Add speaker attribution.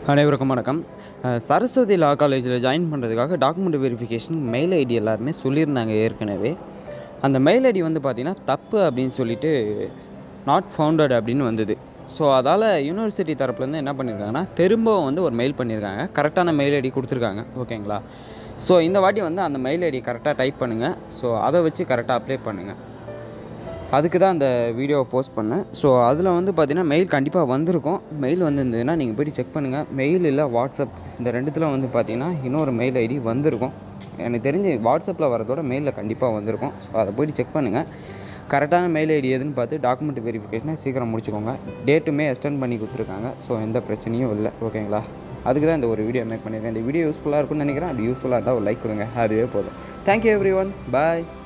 Speaker 1: அனைவருக்கும் வணக்கம் அஹ், சரஸ்வதி லா காலேஜில் ஜாயின் பண்ணுறதுக்காக டாக்குமெண்ட் வெரிஃபிகேஷன் மெயில் ஐடி எல்லாருமே சொல்லியிருந்தாங்க ஏற்கனவே அந்த மெயில் ஐடி வந்து பார்த்திங்கன்னா தப்பு அப்படின்னு சொல்லிட்டு நாட் ஃபவுண்டட் அப்படின்னு வந்தது ஸோ அதால் யூனிவர்சிட்டி தரப்புலேருந்து என்ன பண்ணியிருக்காங்கன்னா திரும்பவும் வந்து ஒரு மெயில் பண்ணியிருக்காங்க கரெக்டான மெயில் ஐடி கொடுத்துருக்காங்க ஓகேங்களா ஸோ இந்த வாட்டி வந்து அந்த மெயில் ஐடி கரெக்டாக டைப் பண்ணுங்கள் ஸோ அதை வச்சு கரெக்டாக அப்ளை பண்ணுங்கள் அதுக்கு தான் அந்த வீடியோவை போஸ்ட் பண்ணேன் ஸோ அதில் வந்து பார்த்தீங்கன்னா மெயில் கண்டிப்பாக வந்திருக்கும் மெயில் வந்திருந்ததுன்னா நீங்கள் போய்ட்டு செக் பண்ணுங்கள் மெயில் இல்லை வாட்ஸ்அப் இந்த ரெண்டுத்தில் வந்து பார்த்தீங்கன்னா இன்னொரு மெயில் ஐடி வந்திருக்கும் எனக்கு தெரிஞ்சு வாட்ஸ்அப்பில் வரதோட மெயிலில் கண்டிப்பாக வந்திருக்கும் ஸோ அதை போய்ட்டு செக் பண்ணுங்கள் கரெக்டான மெயில் ஐடி எதுன்னு பார்த்து டாக்குமெண்ட் வெரிஃபிகேஷனை சீக்கிரம் முடிச்சுக்கோங்க டேட்டுமே எக்ஸ்டெண்ட் பண்ணி கொடுத்துருக்காங்க ஸோ எந்த பிரச்சனையும் இல்லை ஓகேங்களா அதுக்கு தான் இந்த ஒரு வீடியோ மேக் பண்ணியிருக்கேன் இந்த வீடியோ யூஸ்ஃபுல்லாக இருக்கும்னு நினைக்கிறேன் அது யூஸ்ஃபுல்லாக இருந்தால் ஒரு லைக் கொடுங்க அதுவே போதும் தேங்க்யூ எவ்ரி ஒன் பாய்